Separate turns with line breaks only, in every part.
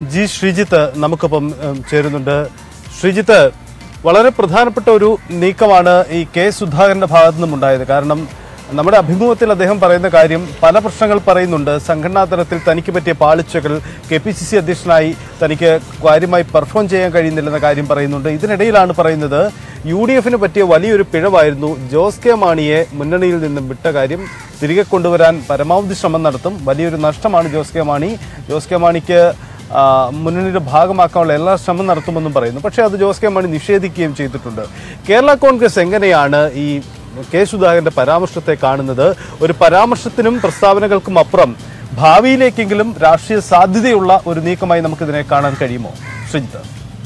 G Sreejith നമുക്കൊപ്പം ഉം, ചേരുന്നുണ്ട് ശ്രീജിത്ത് വളരെ പ്രധാനപ്പെട്ട ഒരു നീക്കമാണ് ഈ കെ സുധാകരന്റെ ഭാഗത്തു നിന്നും ഉണ്ടായത് കാരണം നമ്മുടെ അഭിമുഖത്തിൽ അദ്ദേഹം പറയുന്ന കാര്യം പല പ്രശ്നങ്ങൾ പറയുന്നുണ്ട് സംഘടനാ തലത്തിൽ തനിക്ക് പറ്റിയ പാളിച്ചകൾ കെ പി സി സി അധ്യക്ഷനായി തനിക്ക് കാര്യമായി പെർഫോം ചെയ്യാൻ കഴിയുന്നില്ലെന്ന കാര്യം പറയുന്നുണ്ട് ഇതിനിടയിലാണ് പറയുന്നത് യു ഡി എഫിന് പറ്റിയ വലിയൊരു പിഴവായിരുന്നു ജോസ് കെ മാണിയെ മുന്നണിയിൽ നിന്നും വിട്ട കാര്യം തിരികെ കൊണ്ടുവരാൻ പരമാവധി ശ്രമം നടത്തും വലിയൊരു നഷ്ടമാണ് ജോസ് കെ മാണി ജോസ് കെ മാണിക്ക് ആ, മുന്നണിയുടെ ഭാഗമാക്കാനുള്ള എല്ലാ ശ്രമം നടത്തുമെന്നും പറയുന്നു പക്ഷേ അത് ജോസ് കെ മാണി നിഷേധിക്കുകയും ചെയ്തിട്ടുണ്ട് കേരള കോൺഗ്രസ് എങ്ങനെയാണ് ഈ കെ സുധാകരന്റെ പരാമർശത്തെ കാണുന്നത് ഒരു പരാമർശത്തിനും പ്രസ്താവനകൾക്കും അപ്പുറം ഭാവിയിലേക്കെങ്കിലും രാഷ്ട്രീയ സാധ്യതയുള്ള ഒരു നീക്കമായി നമുക്കിതിനെ കാണാൻ കഴിയുമോ ശ്രീജിത്ത്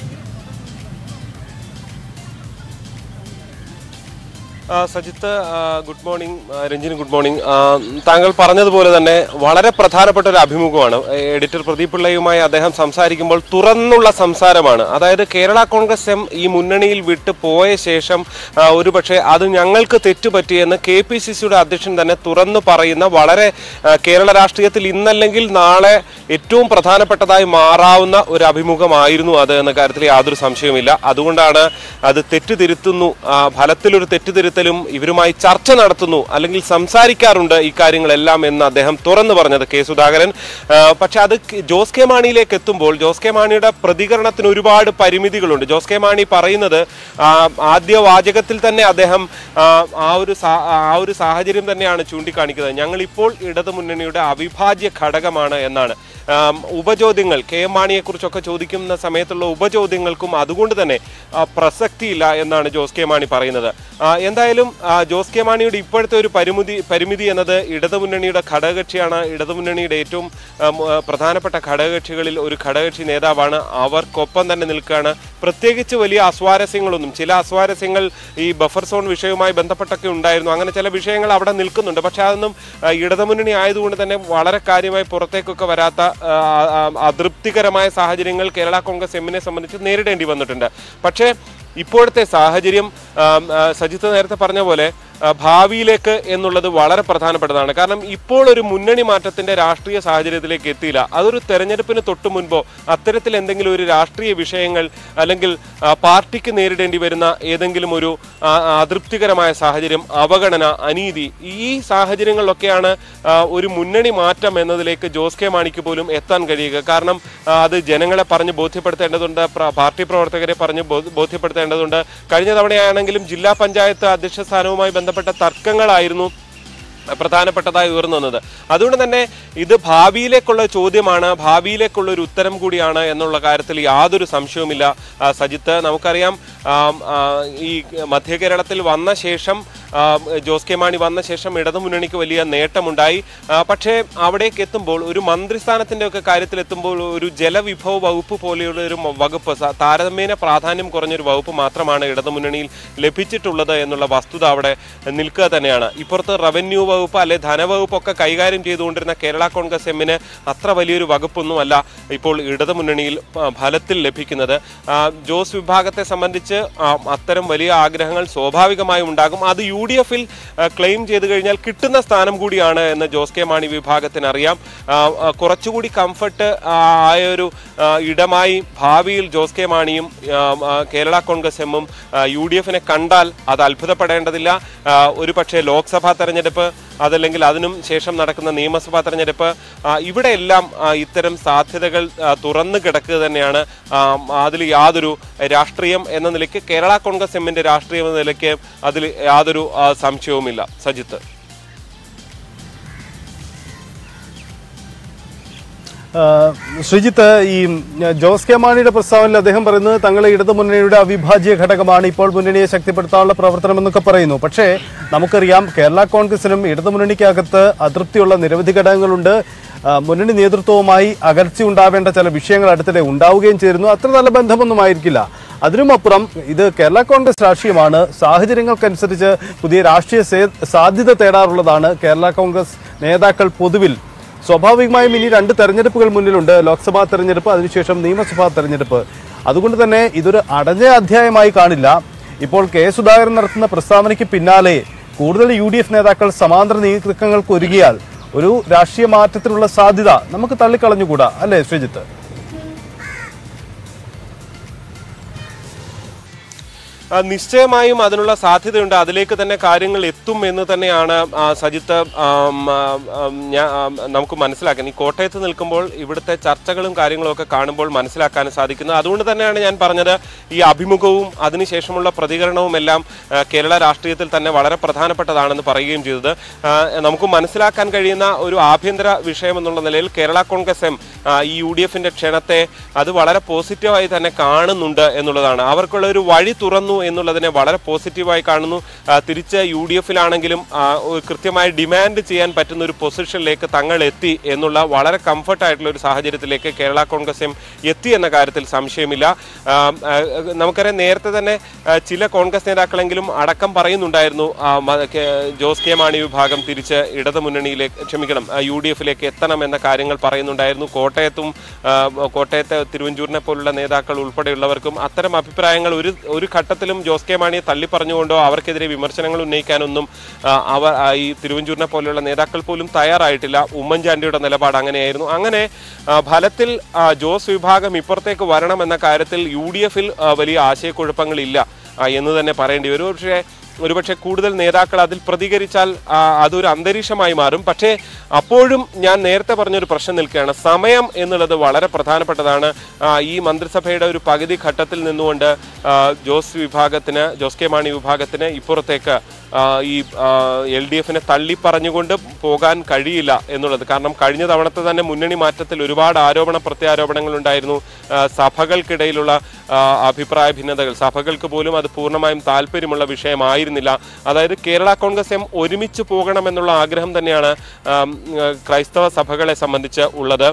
ആ, സജിത്ത് ആ, ഗുഡ് മോർണിംഗ് ആ, രഞ്ജിന് ഗുഡ് മോർണിംഗ് ആ, താങ്കൾ പറഞ്ഞതുപോലെ തന്നെ വളരെ പ്രധാനപ്പെട്ട ഒരു അഭിമുഖമാണ് എഡിറ്റർ പ്രദീപ് പിള്ളയുമായി അദ്ദേഹം സംസാരിക്കുമ്പോൾ തുറന്നുള്ള സംസാരമാണ് അതായത് കേരള കോൺഗ്രസ് എം ഈ മുന്നണിയിൽ വിട്ട് പോയ ശേഷം ആ, ഒരുപക്ഷെ അത് ഞങ്ങൾക്ക് തെറ്റുപറ്റിയെന്ന് കെ പി സി സിയുടെ അധ്യക്ഷൻ തന്നെ തുറന്നു പറയുന്ന വളരെ ആ, കേരള രാഷ്ട്രീയത്തിൽ ഇന്നല്ലെങ്കിൽ നാളെ ഏറ്റവും പ്രധാനപ്പെട്ടതായി മാറാവുന്ന ഒരു അഭിമുഖമായിരുന്നു അത് എന്ന കാര്യത്തിൽ യാതൊരു സംശയവുമില്ല അതുകൊണ്ടാണ് അത് തെറ്റുതിരുത്തുന്നു ആ, ഫലത്തിലൊരു തെറ്റുതിരുത്തലും ഇവരുമായി ചർച്ച നടത്തുന്നു അല്ലെങ്കിൽ സംസാരിക്കാറുണ്ട് ഈ കാര്യങ്ങളെല്ലാം എന്ന് അദ്ദേഹം തുറന്നു പറഞ്ഞത് കെ സുധാകരൻ ആ, പക്ഷെ അത് ക- ജോസ് കെ മാണിയിലേക്ക് എത്തുമ്പോൾ ജോസ് കെ മാണിയുടെ പ്രതികരണത്തിന് ഒരുപാട് പരിമിതികളുണ്ട് ജോസ് കെ മാണി പറയുന്നത് ആ, ആദ്യ വാചകത്തിൽ തന്നെ അദ്ദേഹം ആ, ആ ഒരു സാ- ആ ഒരു സാഹചര്യം തന്നെയാണ് ചൂണ്ടിക്കാണിക്കുന്നത് ഞങ്ങൾ ഇപ്പോൾ ഇടതുമുന്നണിയുടെ അവിഭാജ്യ ഘടകമാണ് എന്നാണ് ആം, ഉപചോദ്യങ്ങൾ കെ എം മാണിയെക്കുറിച്ചൊക്കെ ചോദിക്കുന്ന സമയത്തുള്ള ഉപചോദ്യങ്ങൾക്കും അതുകൊണ്ട് തന്നെ ആ, പ്രസക്തിയില്ല എന്നാണ് ജോസ് കെ മാണി പറയുന്നത് ആ, എന്തായാലും ആ, ജോസ് കെ മാണിയുടെ ഇപ്പോഴത്തെ ഒരു പരിമിതി പരിമിതി എന്നത് ഇടതുമുന്നണിയുടെ ഘടകകക്ഷിയാണ് ഇടതുമുന്നണിയുടെ ഏറ്റവും ആ, മു- ആ, പ്രധാനപ്പെട്ട ഘടകകക്ഷികളിൽ ഒരു ഘടകകക്ഷി നേതാവാണ് അവർക്കൊപ്പം തന്നെ നിൽക്കുകയാണ് പ്രത്യേകിച്ച് വലിയ അസ്വാരസ്യങ്ങളൊന്നും ചില അസ്വാരസ്യങ്ങൾ ഈ ബഫർ സോൺ വിഷയവുമായി ബന്ധപ്പെട്ടൊക്കെ ഉണ്ടായിരുന്നു അങ്ങനെ ചില വിഷയങ്ങൾ അവിടെ നിൽക്കുന്നുണ്ട് പക്ഷെ അതൊന്നും ആ, ഇടതുമുന്നണി ആയതുകൊണ്ട് തന്നെ വളരെ കാര്യമായി പുറത്തേക്കൊക്കെ വരാത്ത ആ, ആ, അതൃപ്തികരമായ സാഹചര്യങ്ങൾ കേരള കോൺഗ്രസ് എമ്മിനെ സംബന്ധിച്ച് നേരിടേണ്ടി വന്നിട്ടുണ്ട് പക്ഷേ ഇപ്പോഴത്തെ സാഹചര്യം ആം, ആ, സജിത്ത് നേരത്തെ പറഞ്ഞ പോലെ ആ, ഭാവിയിലേക്ക് എന്നുള്ളത് വളരെ പ്രധാനപ്പെട്ടതാണ് കാരണം ഇപ്പോൾ ഒരു മുന്നണി മാറ്റത്തിന്റെ രാഷ്ട്രീയ സാഹചര്യത്തിലേക്ക് എത്തിയില്ല അതൊരു തെരഞ്ഞെടുപ്പിന് തൊട്ടു മുൻപോ അത്തരത്തിൽ എന്തെങ്കിലും ഒരു രാഷ്ട്രീയ വിഷയങ്ങൾ അല്ലെങ്കിൽ ആ, പാർട്ടിക്ക് നേരിടേണ്ടി വരുന്ന ഏതെങ്കിലും ഒരു ആ, അതൃപ്തികരമായ സാഹചര്യം അവഗണന അനീതി ഈ സാഹചര്യങ്ങളിലൊക്കെയാണ് ആ, ഒരു മുന്നണി മാറ്റം എന്നതിലേക്ക് ജോസ് കെ മാണിക്ക് പോലും എത്താൻ കഴിയുക കാരണം ആ, അത് ജനങ്ങളെ പറഞ്ഞ് ബോധ്യപ്പെടുത്തേണ്ടതുണ്ട് പ്ര- പാർട്ടി പ്രവർത്തകരെ പറഞ്ഞ് ബോധ- ബോധ്യപ്പെടുത്തേണ്ടതുണ്ട് കഴിഞ്ഞ തവണയാണെങ്കിലും ജില്ലാ പഞ്ചായത്ത് അധ്യക്ഷ സ്ഥാനവുമായി ബന്ധപ്പെട്ട തർക്കങ്ങളായിരുന്നു പ്രധാനപ്പെട്ടതായി ഉയർന്നു വന്നത് അതുകൊണ്ട് തന്നെ ഇത് ഭാവിയിലേക്കുള്ള ചോദ്യമാണ് ഭാവിയിലേക്കുള്ള ഒരു ഉത്തരം കൂടിയാണ് എന്നുള്ള കാര്യത്തിൽ യാതൊരു സംശയവുമില്ല ആ, സജിത്ത് നമുക്കറിയാം ആം, ആ, ഈ മധ്യ കേരളത്തിൽ വന്ന ശേഷം ആ, ജോസ് കെ മാണി വന്ന ശേഷം ഇടതുമുന്നണിക്ക് വലിയ നേട്ടമുണ്ടായി ആ, പക്ഷേ അവിടേക്ക് എത്തുമ്പോൾ ഒരു മന്ത്രിസ്ഥാനത്തിന്റെ ഒക്കെ കാര്യത്തിൽ എത്തുമ്പോൾ ഒരു ജലവിഭവ വകുപ്പ് പോലെയുള്ള ഒരു മ- വകുപ്പ് സ- താരതമ്യേന പ്രാധാന്യം കുറഞ്ഞൊരു വകുപ്പ് മാത്രമാണ് ഇടതുമുന്നണിയിൽ ലഭിച്ചിട്ടുള്ളത് എന്നുള്ള വസ്തുത അവിടെ നിൽക്കുക തന്നെയാണ് ഇപ്പുറത്ത് റവന്യൂ വകുപ്പ് അല്ലെ ധനവകുപ്പ് ഒക്കെ കൈകാര്യം ചെയ്തുകൊണ്ടിരുന്ന കേരള കോൺഗ്രസ് എമ്മിന് അത്ര വലിയൊരു വകുപ്പൊന്നുമല്ല ഇപ്പോൾ ഇടതുമുന്നണിയിൽ ആ, ഫലത്തിൽ ലഭിക്കുന്നത് ആ, ജോസ് വിഭാഗത്തെ സംബന്ധിച്ച് ആ, അത്തരം വലിയ ആഗ്രഹങ്ങൾ സ്വാഭാവികമായും ഉണ്ടാകും അത് യു ഡി എഫിൽ ക്ലെയിം ചെയ്ത് കഴിഞ്ഞാൽ കിട്ടുന്ന സ്ഥാനം കൂടിയാണ് എന്ന് ജോസ് കെ മാണി വിഭാഗത്തിന് അറിയാം ആ, ആ, കുറച്ചുകൂടി കംഫർട്ട് ആയ ഒരു ആ, ഇടമായി ഭാവിയിൽ ജോസ് കെ മാണിയും ആ, ആ, കേരള കോൺഗ്രസ് എമ്മും യു ഡി എഫിനെ കണ്ടാൽ അത് അത്ഭുതപ്പെടേണ്ടതില്ല ആ, ഒരു പക്ഷേ ലോക്സഭാ തെരഞ്ഞെടുപ്പ് അതല്ലെങ്കിൽ അതിനും ശേഷം നടക്കുന്ന നിയമസഭാ തെരഞ്ഞെടുപ്പ് ആ, ഇവിടെയെല്ലാം ആ, ഇത്തരം സാധ്യതകൾ ആ, തുറന്നു കിടക്കുക തന്നെയാണ് അതിൽ യാതൊരു രാഷ്ട്രീയം എന്ന നിലയ്ക്ക് കേരള കോൺഗ്രസ് എമ്മിന്റെ രാഷ്ട്രീയം എന്ന നിലയ്ക്ക് അതിൽ യാതൊരു ആ, സംശയവുമില്ല സജിത്ത്
ആ, ശ്രീജിത്ത് ഈ ഉം, ജോസ് കെ മാണിയുടെ പ്രസ്താവനയിൽ അദ്ദേഹം പറയുന്നത് തങ്ങളെ ഇടതു മുന്നണിയുടെ അവിഭാജ്യ ഘടകമാണ് ഇപ്പോൾ മുന്നണിയെ ശക്തിപ്പെടുത്താനുള്ള പ്രവർത്തനം എന്നൊക്കെ പറയുന്നു പക്ഷേ നമുക്കറിയാം കേരള കോൺഗ്രസിനും ഇടതു മുന്നണിക്കകത്ത് അതൃപ്തിയുള്ള നിരവധി ഘടകങ്ങളുണ്ട് ആ, മുന്നണി നേതൃത്വവുമായി അകർച്ച ഉണ്ടാവേണ്ട ചില വിഷയങ്ങൾ അടുത്തിടെ ഉണ്ടാവുകയും ചേരുന്നു അത്ര നല്ല ബന്ധമൊന്നും ആയിരിക്കില്ല അതിനുമപ്പുറം ഇത് കേരള കോൺഗ്രസ് രാഷ്ട്രീയമാണ് സാഹചര്യങ്ങൾക്കനുസരിച്ച് പുതിയ രാഷ്ട്രീയ സേ- സാധ്യത തേടാറുള്ളതാണ് കേരള കോൺഗ്രസ് നേതാക്കൾ പൊതുവിൽ സ്വാഭാവികമായും ഇനി രണ്ട് തെരഞ്ഞെടുപ്പുകൾ മുന്നിലുണ്ട് ലോക്സഭാ തെരഞ്ഞെടുപ്പ് അതിനുശേഷം നിയമസഭാ തെരഞ്ഞെടുപ്പ് അതുകൊണ്ട് തന്നെ ഇതൊരു അടഞ്ഞ അധ്യായമായി കാണില്ല ഇപ്പോൾ കെ സുധാകരൻ നടത്തുന്ന പ്രസ്താവനയ്ക്ക് പിന്നാലെ കൂടുതൽ യു ഡി എഫ് നേതാക്കൾ സമാന്തര നീക്കങ്ങൾക്ക് ഒരുങ്ങിയാൽ ഒരു രാഷ്ട്രീയ മാറ്റത്തിനുള്ള സാധ്യത നമുക്ക് തള്ളിക്കളഞ്ഞുകൂടാ അല്ലേ ശ്രീജിത്ത്
ആ, നിശ്ചയമായും അതിനുള്ള സാധ്യതയുണ്ട് അതിലേക്ക് തന്നെ കാര്യങ്ങൾ എത്തും എന്ന് തന്നെയാണ് ആ, സജിത്ത് ആം, ആ, ആം, ഞാ- ആം, നമുക്ക് മനസ്സിലാക്കാൻ ഈ കോട്ടയത്ത് നിൽക്കുമ്പോൾ ഇവിടുത്തെ ചർച്ചകളും കാര്യങ്ങളും ഒക്കെ കാണുമ്പോൾ മനസ്സിലാക്കാൻ സാധിക്കുന്നത് അതുകൊണ്ട് തന്നെയാണ് ഞാൻ പറഞ്ഞത് ഈ അഭിമുഖവും അതിനുശേഷമുള്ള പ്രതികരണവും എല്ലാം ആ, കേരള രാഷ്ട്രീയത്തിൽ തന്നെ വളരെ പ്രധാനപ്പെട്ടതാണെന്ന് പറയുകയും ചെയ്തത് ആ, നമുക്ക് മനസ്സിലാക്കാൻ കഴിയുന്ന ഒരു ആഭ്യന്തര വിഷയം എന്നുള്ള നിലയിൽ കേരള കോൺഗ്രസ് എം ആ, ഈ യു ഡി എഫിന്റെ ക്ഷണത്തെ അത് വളരെ പോസിറ്റീവായി തന്നെ കാണുന്നുണ്ട് എന്നുള്ളതാണ് അവർക്കുള്ള ഒരു വഴി തുറന്നു എന്നുള്ളതിനെ വളരെ പോസിറ്റീവായി കാണുന്നു ആ, തിരിച്ച് യു ഡി എഫിലാണെങ്കിലും കൃത്യമായി ഡിമാൻഡ് ചെയ്യാൻ പറ്റുന്ന ഒരു പൊസിഷനിലേക്ക് തങ്ങൾ എത്തി എന്നുള്ള വളരെ കംഫർട്ട് ആയിട്ടുള്ള ഒരു സാഹചര്യത്തിലേക്ക് കേരള കോൺഗ്രസ് എം എത്തി എന്ന കാര്യത്തിൽ സംശയമില്ല ആ, ആ, നമുക്കറിയാം നേരത്തെ തന്നെ ആ, ചില കോൺഗ്രസ് നേതാക്കളെങ്കിലും അടക്കം പറയുന്നുണ്ടായിരുന്നു ആ, മ- കെ- ജോസ് കെ മാണി വിഭാഗം തിരിച്ച് ഇടതു മുന്നണിയിലേക്ക് ക്ഷമിക്കണം യു ഡി എഫിലേക്ക് എത്തണം എന്ന കാര്യങ്ങൾ പറയുന്നുണ്ടായിരുന്നു കോട്ടയത്തും ആ, കോട്ടയത്തെ തിരുവഞ്ചൂരിനെ പോലുള്ള നേതാക്കൾ ഉൾപ്പെടെയുള്ളവർക്കും അത്തരം അഭിപ്രായങ്ങൾ ഒരു ഒരു ഘട്ടത്തിലും ജോസ് കെ മാണിയെ തള്ളിപ്പറഞ്ഞുകൊണ്ടോ അവർക്കെതിരെ വിമർശനങ്ങൾ ഉന്നയിക്കാനൊന്നും ആ, അവർ ആ, ഈ തിരുവഞ്ചൂരിനെ പോലെയുള്ള നേതാക്കൾ പോലും തയ്യാറായിട്ടില്ല ഉമ്മൻചാണ്ടിയുടെ നിലപാട് അങ്ങനെയായിരുന്നു അങ്ങനെ ആ, ഫലത്തിൽ ആ, ജോസ് വിഭാഗം ഇപ്പുറത്തേക്ക് വരണം എന്ന കാര്യത്തിൽ യു ഡി എഫിൽ വലിയ ആശയക്കുഴപ്പങ്ങളില്ല ആ, എന്ന് തന്നെ പറയേണ്ടി വരും പക്ഷേ ഒരുപക്ഷെ കൂടുതൽ നേതാക്കൾ അതിൽ പ്രതികരിച്ചാൽ ആ, അതൊരു അന്തരീക്ഷമായി മാറും പക്ഷേ അപ്പോഴും ഞാൻ നേരത്തെ പറഞ്ഞൊരു പ്രശ്നം നിൽക്കുകയാണ് സമയം എന്നുള്ളത് വളരെ പ്രധാനപ്പെട്ടതാണ് ആ, ഈ മന്ത്രിസഭയുടെ ഒരു പകുതി ഘട്ടത്തിൽ നിന്നുകൊണ്ട് ആ, ജോസ് വിഭാഗത്തിന് ജോസ് കെ മാണി വിഭാഗത്തിന് ഇപ്പുറത്തേക്ക് ആ, ഈ എൽ ഡി എഫിനെ തള്ളി പറഞ്ഞുകൊണ്ട് പോകാൻ കഴിയില്ല എന്നുള്ളത് കാരണം കഴിഞ്ഞ തവണത്തെ തന്നെ മുന്നണി മാറ്റത്തിൽ ഒരുപാട് ആരോപണ പ്രത്യാരോപണങ്ങൾ ഉണ്ടായിരുന്നു ആ, സഭകൾക്കിടയിലുള്ള ആ, അഭിപ്രായ ഭിന്നതകൾ സഭകൾക്ക് പോലും അത് പൂർണ്ണമായും താല്പര്യമുള്ള വിഷയമായിരുന്നില്ല അതായത് കേരള കോൺഗ്രസ് എം ഒരുമിച്ച് പോകണമെന്നുള്ള ആഗ്രഹം തന്നെയാണ് ആം, ആ, ക്രൈസ്തവ സഭകളെ സംബന്ധിച്ച് ഉള്ളത്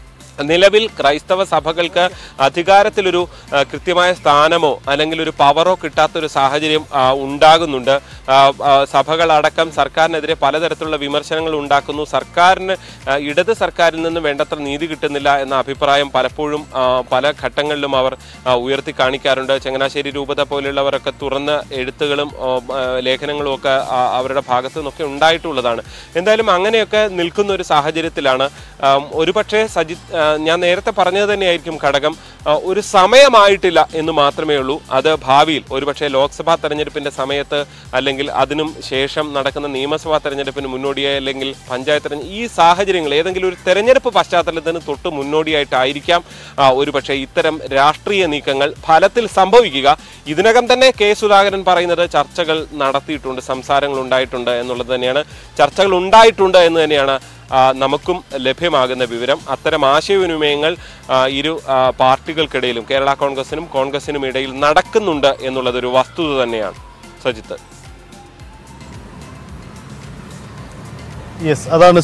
നിലവിൽ ക്രൈസ്തവ സഭകൾക്ക് അധികാരത്തിലൊരു ആ, കൃത്യമായ സ്ഥാനമോ അല്ലെങ്കിൽ ഒരു പവറോ കിട്ടാത്തൊരു സാഹചര്യം ആ, ഉണ്ടാകുന്നുണ്ട് ആ, ആ, സഭകളടക്കം സർക്കാരിനെതിരെ പലതരത്തിലുള്ള വിമർശനങ്ങൾ ഉണ്ടാക്കുന്നു സർക്കാരിന് ആ, ഇടത് സർക്കാരിൽ നിന്ന് വേണ്ടത്ര നീതി കിട്ടുന്നില്ല എന്ന അഭിപ്രായം പലപ്പോഴും ആ, പല ഘട്ടങ്ങളിലും അവർ ആ, ഉയർത്തി കാണിക്കാറുണ്ട് ചങ്ങനാശ്ശേരി രൂപത പോലെയുള്ളവരൊക്കെ തുറന്ന എഴുത്തുകളും ആ, ആ, ലേഖനങ്ങളും ഒക്കെ ആ, അവരുടെ ഭാഗത്തു നിന്നൊക്കെ ഉണ്ടായിട്ടുള്ളതാണ് എന്തായാലും അങ്ങനെയൊക്കെ നിൽക്കുന്ന ഒരു സാഹചര്യത്തിലാണ് ആം, ഒരുപക്ഷെ സജിത് ആ, ഞാൻ നേരത്തെ പറഞ്ഞത് തന്നെയായിരിക്കും ഘടകം ആ, ഒരു സമയമായിട്ടില്ല എന്ന് മാത്രമേ ഉള്ളൂ അത് ഭാവിയിൽ ഒരുപക്ഷെ ലോക്സഭാ തെരഞ്ഞെടുപ്പിന്റെ സമയത്ത് അല്ലെങ്കിൽ അതിനും ശേഷം നടക്കുന്ന നിയമസഭാ തെരഞ്ഞെടുപ്പിന് മുന്നോടിയായി അല്ലെങ്കിൽ പഞ്ചായത്ത് തെരഞ്ഞെടുപ്പ് ഈ സാഹചര്യങ്ങൾ ഏതെങ്കിലും ഒരു തെരഞ്ഞെടുപ്പ് പശ്ചാത്തലത്തിന് തൊട്ട് മുന്നോടിയായിട്ടായിരിക്കാം ആ, ഒരുപക്ഷെ ഇത്തരം രാഷ്ട്രീയ നീക്കങ്ങൾ ഫലത്തിൽ സംഭവിക്കുക ഇതിനകം തന്നെ കെ സുധാകരൻ പറയുന്നത് ചർച്ചകൾ നടത്തിയിട്ടുണ്ട് സംസാരങ്ങൾ ഉണ്ടായിട്ടുണ്ട് എന്നുള്ളത് തന്നെയാണ് ചർച്ചകൾ ഉണ്ടായിട്ടുണ്ട് എന്ന് തന്നെയാണ് ആ, നമുക്കും ലഭ്യമാകുന്ന വിവരം അത്തരം ആശയവിനിമയങ്ങൾ ആ, ഇരു ആ, പാർട്ടികൾക്കിടയിലും കേരള കോൺഗ്രസിനും കോൺഗ്രസിനും ഇടയിൽ നടക്കുന്നുണ്ട് എന്നുള്ളതൊരു വസ്തുത തന്നെയാണ് സജിത്ത്
യെസ് അതാണ്